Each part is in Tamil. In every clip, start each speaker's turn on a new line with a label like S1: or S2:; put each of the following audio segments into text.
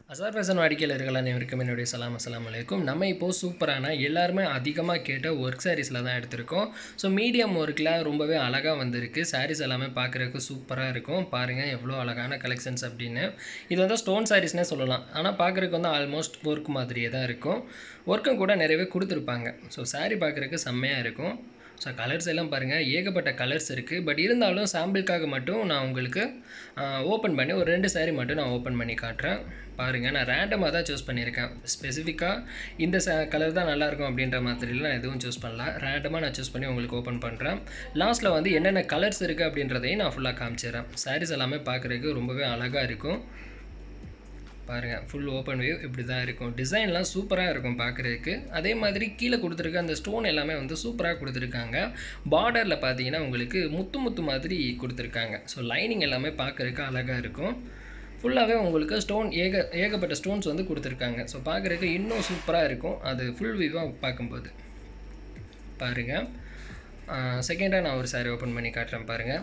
S1: அசார் ஃபேஷன் வாடிக்கையாளர்கள் அனைவருக்கும் என்னுடைய சலாம் அஸ்ஸலாமு அலைக்கும் நம்ம இப்போது சூப்பரான எல்லாருமே அதிகமாக கேட்ட ஒர்க் சாரீஸில் தான் எடுத்திருக்கோம் ஸோ மீடியம் ஒர்க்கில் ரொம்பவே அழகாக வந்திருக்கு சாரீஸ் எல்லாமே பார்க்குறதுக்கு சூப்பராக இருக்கும் பாருங்கள் எவ்வளோ அழகான கலெக்ஷன்ஸ் அப்படின்னு இது வந்து ஸ்டோன் சாரீஸ்னே சொல்லலாம் ஆனால் பார்க்குறதுக்கு வந்து ஆல்மோஸ்ட் ஒர்க் மாதிரியே தான் இருக்கும் ஒர்க்கும் கூட நிறையவே கொடுத்துருப்பாங்க ஸோ saree பார்க்குறதுக்கு செம்மையாக இருக்கும் ஸோ கலர்ஸ் எல்லாம் பாருங்கள் ஏகப்பட்ட கலர்ஸ் இருக்குது பட் இருந்தாலும் சாம்பிளுக்காக மட்டும் நான் உங்களுக்கு ஓப்பன் பண்ணி ஒரு ரெண்டு saree மட்டும் நான் ஓப்பன் பண்ணி காட்டுறேன் பாருங்கள் நான் ரேண்டமாக தான் சூஸ் பண்ணியிருக்கேன் ஸ்பெசிஃபிக்காக இந்த ச கலர் தான் நல்லாயிருக்கும் அப்படின்ற மாதிரிலாம் நான் எதுவும் சூஸ் பண்ணல ரேண்டமாக நான் சூஸ் பண்ணி உங்களுக்கு ஓப்பன் பண்ணுறேன் லாஸ்ட்டில் வந்து என்னென்ன கலர்ஸ் இருக்குது அப்படின்றதையும் நான் ஃபுல்லாக காமிச்சிடுறேன் sarees எல்லாமே பார்க்குறதுக்கு ரொம்பவே அழகாக இருக்கும் பாருங்கள் ஃபுல் ஓப்பன் வியூ இப்படி தான் இருக்கும் டிசைன்லாம் சூப்பராக இருக்கும் பார்க்குறதுக்கு அதே மாதிரி கீழே கொடுத்துருக்க அந்த ஸ்டோன் எல்லாமே வந்து சூப்பராக கொடுத்துருக்காங்க பார்டரில் பார்த்தீங்கன்னா உங்களுக்கு முத்து முத்து மாதிரி கொடுத்துருக்காங்க ஸோ லைனிங் எல்லாமே பார்க்குறதுக்கு அழகாக இருக்கும் ஃபுல்லாகவே உங்களுக்கு ஸ்டோன் ஏக ஏகப்பட்ட ஸ்டோன்ஸ் வந்து கொடுத்துருக்காங்க ஸோ பார்க்குறதுக்கு இன்னும் சூப்பராக இருக்கும் அது ஃபுல் வியூவாக பார்க்கும்போது பாருங்கள் செகண்டாக நான் ஒரு saree ஓப்பன் பண்ணி காட்டுறேன் பாருங்கள்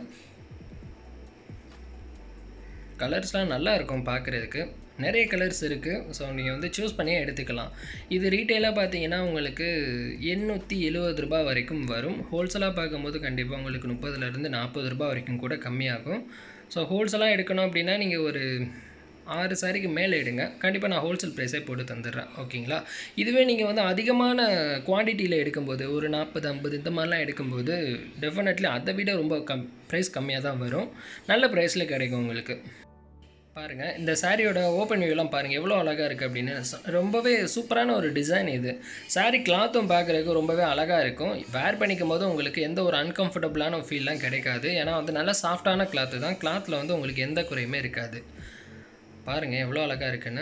S1: கலர்ஸ்லாம் நல்லா இருக்கும் பார்க்குறதுக்கு நிறைய கலர்ஸ் இருக்குது ஸோ நீங்கள் வந்து சூஸ் பண்ணியே எடுத்துக்கலாம் இது ரீட்டெயிலாக பார்த்தீங்கன்னா உங்களுக்கு எண்ணூற்றி எழுபது ரூபாய் வரைக்கும் வரும் ஹோல்சேலாக பார்க்கும்போது கண்டிப்பாக உங்களுக்கு முப்பதுலேருந்து நாற்பது ரூபாய் வரைக்கும் கூட கம்மியாகும் ஸோ ஹோல்சேலாக எடுக்கணும் அப்படின்னா நீங்கள் ஒரு ஆறு சாரிக்கு மேலே எடுங்க கண்டிப்பாக நான் ஹோல்சேல் ப்ரைஸே போட்டு தந்துடுறேன் ஓகேங்களா இதுவே நீங்கள் வந்து அதிகமான குவான்டிட்டியில் எடுக்கும்போது ஒரு நாற்பது ஐம்பது இந்த மாதிரிலாம் எடுக்கும்போது டெஃபினெட்லி அதை விட ரொம்ப கம் ப்ரைஸ் கம்மியாக தான் வரும் நல்ல ப்ரைஸில் கிடைக்கும் உங்களுக்கு பாருங்கள் இந்த சாரியோட ஓப்பன் வியூலாம் பாருங்கள் எவ்வளோ அழகாக இருக்குது அப்படின்னு ச- ரொம்பவே சூப்பரான ஒரு டிசைன் இது saree கிளாத்தும் பார்க்குறதுக்கு ரொம்பவே அழகாக இருக்கும் வேர் பண்ணிக்கும் போது உங்களுக்கு எந்த ஒரு அன்கம்ஃபர்டபுளான ஃபீல்லாம் கிடைக்காது ஏன்னா வந்து நல்ல சாஃப்டான கிளாத்து தான் கிளாத்தில் வந்து உங்களுக்கு எந்த குறையுமே இருக்காது பாருங்கள் எவ்வளோ அழகாக இருக்குன்னு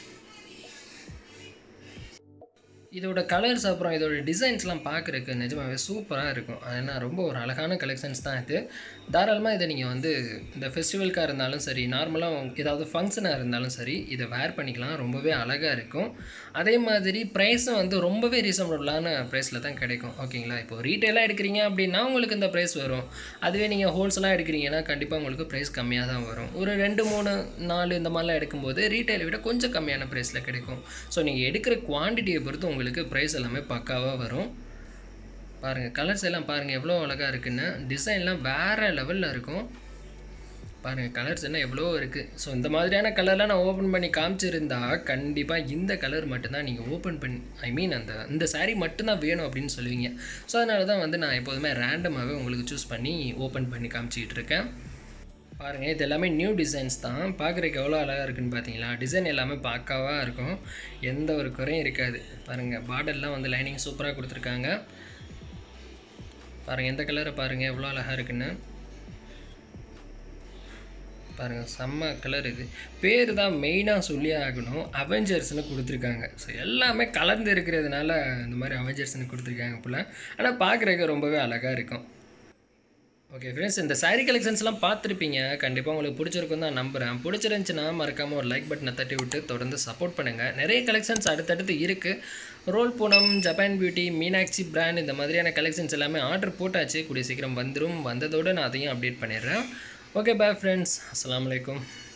S1: இதோட கலர்ஸ் அப்புறம் இதோட டிசைன்ஸ்லாம் பார்க்குறதுக்கு நிஜமாவே சூப்பராக இருக்கும் ஏன்னா ரொம்ப ஒரு அழகான கலெக்ஷன்ஸ் தான் இது தாராளமாக இதை நீங்கள் வந்து இந்த ஃபெஸ்டிவலுக்காக இருந்தாலும் சரி நார்மலாக ஏதாவது ஃபங்க்ஷனாக இருந்தாலும் சரி இதை வேர் பண்ணிக்கலாம் ரொம்பவே அழகாக இருக்கும் அதே மாதிரி ப்ரைஸும் வந்து ரொம்பவே ரீசனபுளான ப்ரைஸில் தான் கிடைக்கும் ஓகேங்களா இப்போ ரீட்டெயிலாக எடுக்கிறீங்க அப்படின்னா உங்களுக்கு இந்த ப்ரைஸ் வரும் அதுவே நீங்கள் ஹோல்சேலாக எடுக்கிறீங்கன்னா கண்டிப்பாக உங்களுக்கு ப்ரைஸ் கம்மியாக தான் வரும் ஒரு ரெண்டு மூணு நாலு இந்த மாதிரிலாம் எடுக்கும்போது ரீட்டைலை விட கொஞ்சம் கம்மியான ப்ரைஸில் கிடைக்கும் ஸோ நீங்கள் எடுக்கிற குவான்டிட்டியை பொறுத்து உங்களுக்கு ப்ரைஸ் எல்லாமே பக்காவாக வரும் பாருங்கள் கலர்ஸ் எல்லாம் பாருங்கள் எவ்வளோ அழகாக இருக்குன்னு டிசைன்லாம் வேறு லெவலில் இருக்கும் பாருங்கள் கலர்ஸ் என்ன எவ்வளோ இருக்குது ஸோ இந்த மாதிரியான கலர்லாம் நான் ஓப்பன் பண்ணி காமிச்சிருந்தா கண்டிப்பாக இந்த கலர் மட்டும்தான் நீங்கள் ஓப்பன் பண்ணி ஐ மீன் அந்த இந்த saree மட்டும்தான் வேணும் அப்படின்னு சொல்லுவீங்க ஸோ அதனால தான் வந்து நான் எப்போதுமே ரேண்டமாகவே உங்களுக்கு சூஸ் பண்ணி ஓப்பன் பண்ணி காமிச்சிக்கிட்டு இருக்கேன் பாருங்கள் இது எல்லாமே நியூ டிசைன்ஸ் தான் பார்க்குறதுக்கு எவ்வளோ அழகாக இருக்குன்னு பார்த்தீங்களா டிசைன் எல்லாமே பார்க்காவாக இருக்கும் எந்த ஒரு குறையும் இருக்காது பாருங்கள் பார்டர்லாம் வந்து லைனிங் சூப்பராக கொடுத்துருக்காங்க பாருங்கள் எந்த கலரை பாருங்கள் எவ்வளோ அழகாக இருக்குன்னு பாருங்கள் செம்ம கலர் இது பேர் தான் மெயினாக சொல்லி ஆகணும் அவெஞ்சர்ஸ்னு கொடுத்துருக்காங்க ஸோ எல்லாமே கலந்து இருக்கிறதுனால இந்த மாதிரி அவெஞ்சர்ஸ்னு கொடுத்துருக்காங்க போல் ஆனால் பார்க்குறதுக்கு ரொம்பவே அழகாக இருக்கும் ஓகே ஃப்ரெண்ட்ஸ் இந்த saree கலெக்ஷன்ஸ்லாம் பார்த்துருப்பீங்க கண்டிப்பாக உங்களுக்கு பிடிச்சிருக்கும் தான் நம்புகிறேன் பிடிச்சிருந்துச்சுன்னா மறக்காமல் ஒரு லைக் பட்டனை தட்டி விட்டு தொடர்ந்து சப்போர்ட் பண்ணுங்கள் நிறைய கலெக்ஷன்ஸ் அடுத்தடுத்து இருக்குது roll Poonam Japan beauty Meenakshi brand இந்த மாதிரியான கலெக்ஷன்ஸ் எல்லாமே ஆர்டர் போட்டாச்சு கூடிய சீக்கிரம் வந்துடும் வந்ததோடு நான் அதையும் அப்டேட் பண்ணிடுறேன் ஓகே பாய் ஃப்ரெண்ட்ஸ் அஸ்ஸலாமு அலைக்கும்